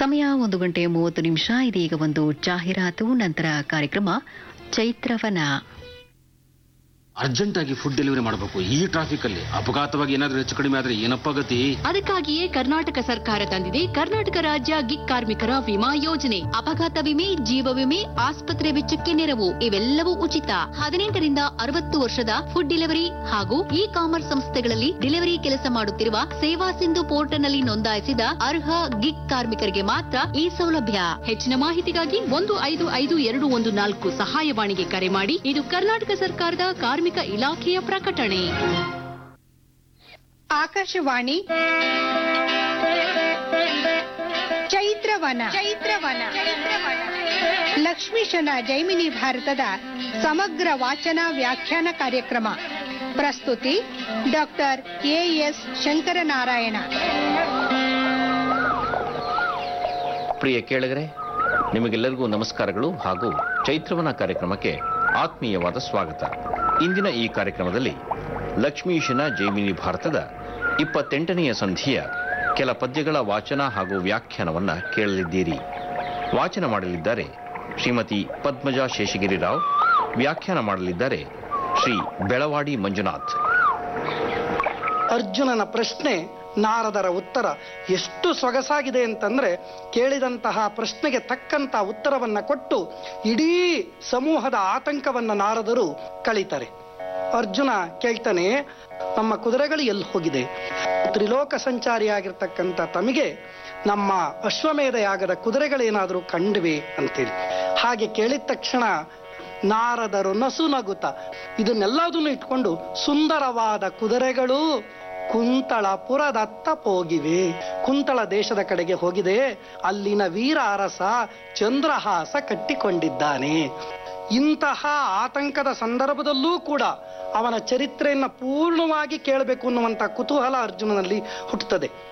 ಸಮಯ ಒಂದು ಗಂಟೆ ಮೂವತ್ತು ನಿಮಿಷ ಇದೀಗ ಒಂದು ಜಾಹೀರಾತು ನಂತರ ಕಾರ್ಯಕ್ರಮ ಚೈತ್ರವನ ಅರ್ಜೆಂಟ್ ಆಗಿ ಫುಡ್ ಡೆಲಿವರಿ ಮಾಡಬೇಕು ಈ ಟ್ರಾಫಿಕ್ ಅಲ್ಲಿ ಅಪಘಾತವಾಗಿ ಏನಾದ್ರೂ ಹೆಚ್ಚು ಕಡಿಮೆ ಆದ್ರೆ ಏನಪ್ಪ ಗತಿ ಅದಕ್ಕಾಗಿಯೇ ಕರ್ನಾಟಕ ಸರ್ಕಾರ ತಂದಿದೆ ಕರ್ನಾಟಕ ರಾಜ್ಯ ಗಿಗ್ ಕಾರ್ಮಿಕರ ವಿಮಾ ಯೋಜನೆ ಅಪಘಾತ ವಿಮೆ ಜೀವ ವಿಮೆ ಆಸ್ಪತ್ರೆ ವೆಚ್ಚಕ್ಕೆ ನೆರವು ಇವೆಲ್ಲವೂ ಉಚಿತ ಹದಿನೆಂಟರಿಂದ ಅರವತ್ತು ವರ್ಷದ ಫುಡ್ ಡೆಲಿವರಿ ಹಾಗೂ ಇ ಕಾಮರ್ಸ್ ಸಂಸ್ಥೆಗಳಲ್ಲಿ ಡೆಲಿವರಿ ಕೆಲಸ ಮಾಡುತ್ತಿರುವ ಸೇವಾ ಸಿಂಧು ಪೋರ್ಟಲ್ನಲ್ಲಿ ನೋಂದಾಯಿಸಿದ ಅರ್ಹ ಗಿಗ್ ಕಾರ್ಮಿಕರಿಗೆ ಮಾತ್ರ ಈ ಸೌಲಭ್ಯ ಹೆಚ್ಚಿನ ಮಾಹಿತಿಗಾಗಿ ಒಂದು ಐದು ಐದು ಎರಡು ಒಂದು ನಾಲ್ಕು ಸಹಾಯವಾಣಿಗೆ ಕರೆ ಮಾಡಿ ಇದು ಕರ್ನಾಟಕ ಸರ್ಕಾರದ ಕಾರ್ಮಿಕ ಇಲಾಖೆಯ ಪ್ರಕಟಣೆ ಆಕಾಶವಾಣಿ ಚೈತ್ರವನ ಚೈತ್ರವನ ಲಕ್ಷ್ಮೀಶನ ಜೈಮಿನಿ ಭಾರತದ ಸಮಗ್ರ ವಾಚನ ವ್ಯಾಖ್ಯಾನ ಕಾರ್ಯಕ್ರಮ ಪ್ರಸ್ತುತಿ ಡಾಕ್ಟರ್ ಎಎಸ್ ಶಂಕರನಾರಾಯಣ ಪ್ರಿಯ ಕೇಳಿಗರೆ ನಿಮಗೆಲ್ಲರಿಗೂ ನಮಸ್ಕಾರಗಳು ಹಾಗೂ ಚೈತ್ರವನ ಕಾರ್ಯಕ್ರಮಕ್ಕೆ ಆತ್ಮೀಯವಾದ ಸ್ವಾಗತ ಇಂದಿನ ಈ ಕಾರ್ಯಕ್ರಮದಲ್ಲಿ ಲಕ್ಷ್ಮೀಶನ ಜೈಮಿನಿ ಭಾರತದ ಇಪ್ಪತ್ತೆಂಟನೆಯ ಸಂಧಿಯ ಕೆಲ ಪದ್ಯಗಳ ವಾಚನ ಹಾಗೂ ವ್ಯಾಖ್ಯಾನವನ್ನ ಕೇಳಲಿದ್ದೀರಿ ವಾಚನ ಮಾಡಲಿದ್ದಾರೆ ಶ್ರೀಮತಿ ಪದ್ಮಜಾ ಶೇಷಗಿರಿ ರಾವ್ ವ್ಯಾಖ್ಯಾನ ಮಾಡಲಿದ್ದಾರೆ ಶ್ರೀ ಬೆಳವಾಡಿ ಮಂಜುನಾಥ್ ಅರ್ಜುನನ ಪ್ರಶ್ನೆ ನಾರದರ ಉತ್ತರ ಎಷ್ಟು ಸೊಗಸಾಗಿದೆ ಅಂತಂದ್ರೆ ಕೇಳಿದಂತಹ ಪ್ರಶ್ನೆಗೆ ತಕ್ಕಂತ ಉತ್ತರವನ್ನ ಕೊಟ್ಟು ಇಡೀ ಸಮೂಹದ ಆತಂಕವನ್ನ ನಾರದರು ಕಳೀತಾರೆ ಅರ್ಜುನ ಕೇಳ್ತಾನೆ ನಮ್ಮ ಕುದುರೆಗಳು ಎಲ್ಲಿ ಹೋಗಿದೆ ತ್ರಿಲೋಕ ಸಂಚಾರಿಯಾಗಿರ್ತಕ್ಕಂಥ ತಮಗೆ ನಮ್ಮ ಅಶ್ವಮೇಧ ಯಾಗದ ಕುದುರೆಗಳೇನಾದರೂ ಕಂಡ್ವೆ ಅಂತೇಳಿ ಹಾಗೆ ಕೇಳಿದ ತಕ್ಷಣ ನಾರದರು ನಸು ನಗುತ್ತ ಇದನ್ನೆಲ್ಲದನ್ನು ಇಟ್ಕೊಂಡು ಸುಂದರವಾದ ಕುದುರೆಗಳು ಕುಂತಳಪುರದತ್ತ ಹೋಗಿವೆ ಕುಂತಳ ದೇಶದ ಕಡೆಗೆ ಹೋಗಿದೆ ಅಲ್ಲಿನ ವೀರ ಅರಸ ಚಂದ್ರಹಾಸ ಕಟ್ಟಿಕೊಂಡಿದ್ದಾನೆ ಇಂತಹ ಆತಂಕದ ಸಂದರ್ಭದಲ್ಲೂ ಕೂಡ ಅವನ ಚರಿತ್ರೆಯನ್ನ ಪೂರ್ಣವಾಗಿ ಕೇಳಬೇಕು ಅನ್ನುವಂತ ಕುತೂಹಲ ಅರ್ಜುನನಲ್ಲಿ ಹುಟ್ಟುತ್ತದೆ